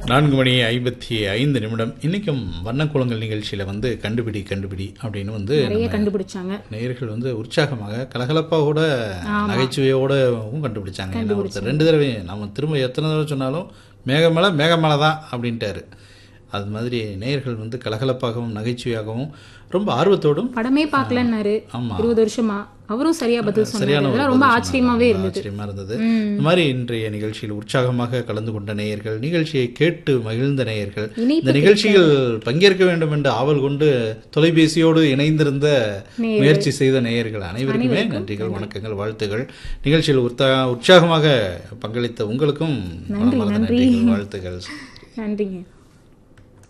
நான்கு மணி ஐம்பத்தி ஐந்து நிமிடம் இன்னைக்கும் வண்ணக்குளங்கள் நிகழ்ச்சியில வந்து கண்டுபிடி கண்டுபிடி அப்படின்னு வந்து நிறைய கண்டுபிடிச்சாங்க நேயர்கள் வந்து உற்சாகமாக கலகலப்பாவோட நகைச்சுவையோடவும் கண்டுபிடிச்சாங்க ஏன்னா ஒருத்தர் ரெண்டு தடவை நம்ம திரும்ப எத்தனை தடவை சொன்னாலும் மேகமலை மேகமலை தான் அப்படின்ட்டாரு அது மாதிரி நேயர்கள் வந்து கலகலப்பாகவும் நகைச்சுவையாகவும் ரொம்ப ஆர்வத்தோடும் படமே பார்க்கலன்னாரு ஆமா. இருபது வருஷமா அவரும் சரியா பதில் சொன்னாரு சரியான ஒரு இதெல்லாம் ரொம்ப பதில் ஆச்சரியமாவே சொன்னாங்க. இருந்தது ஆச்சரியமா இருந்தது இந்த மாதிரி இன்றைய நிகழ்ச்சியில் உற்சாகமாக கலந்து கொண்ட நேயர்கள் நிகழ்ச்சியை கேட்டு மகிழ்ந்த நேயர்கள் இணைப்பு இந்த நிகழ்ச்சியில் பங்கேற்க வேண்டும் என்று ஆவல் கொண்டு தொலைபேசியோடு இணைந்திருந்த முயற்சி செய்த நேயர்கள் அனைவருக்குமே நன்றிகள் வணக்கங்கள் வாழ்த்துகள் நிகழ்ச்சியில் உற்சா உற்சாகமாக பங்களித்த உங்களுக்கும் மனமார்ந்த நன்றிகள் வாழ்த்துகள் நன்றிங்க